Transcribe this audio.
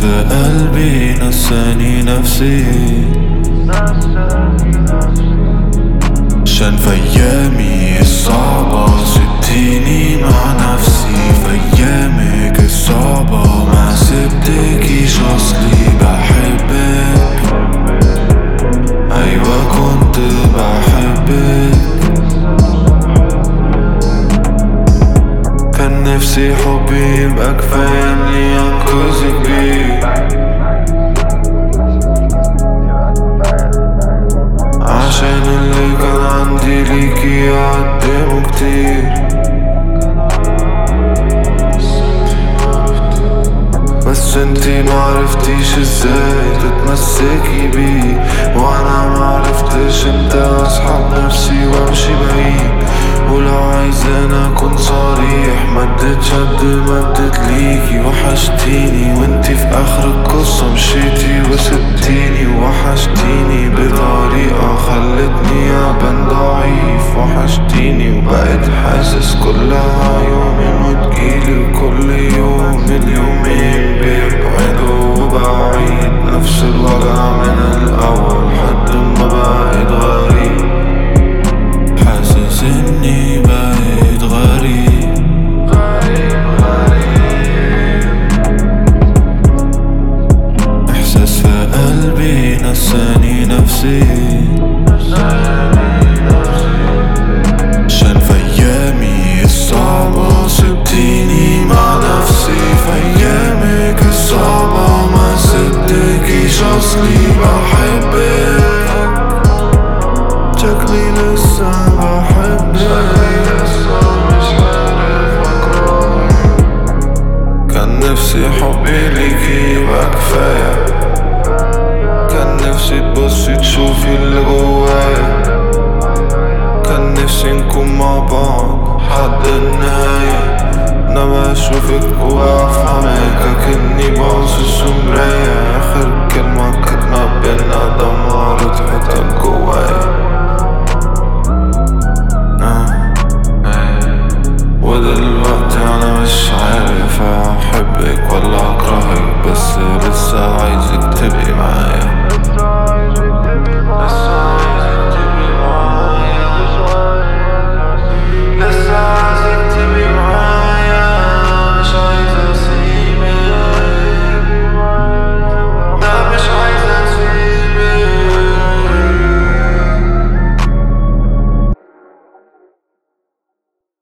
في قلبي نساني نفسي عشان في ايامي الصعبة سبتيني مع نفسي في ايامك الصعبة ما سبتكيش اصلي بحبك ايوه كنت بحبك كان نفسي حبي يبقى كفاية اني انقذك بيه عشان اللي كان عندي ليكي قدمه كتير بس انتي معرفتيش ازاي تتمسكي بيه وانا معرفتش امتى اسحب نفسي وامشي بعيد ولو عايزانا اكون صريح مدت شد مدت ليكي وحشتيني وانتي في اخر القصة مشيتي وسبتيني وحشتيني بطريقة خلتني ابان ضعيف وحشتيني وبقيت حاسس كلها يومين وتجيلي وكل يوم اليومين بيبعدوا وبعيد نفس الوجع من الاول لحد ما بقيت غريب حاسس اني بقيت غريب احساس في قلبي نساني نفسي عشان في ايامي الصعبة سبتيني مع نفسي في ايامك الصعبة ما سبتكيش اصلي بحبك شكلي لسه بحبك كان نفسي حبي ليكي يبقى كفاية كان نفسي تبصي تشوفي اللي جوايا كان نفسي نكون مع بعض لحد النهاية انما اشوفك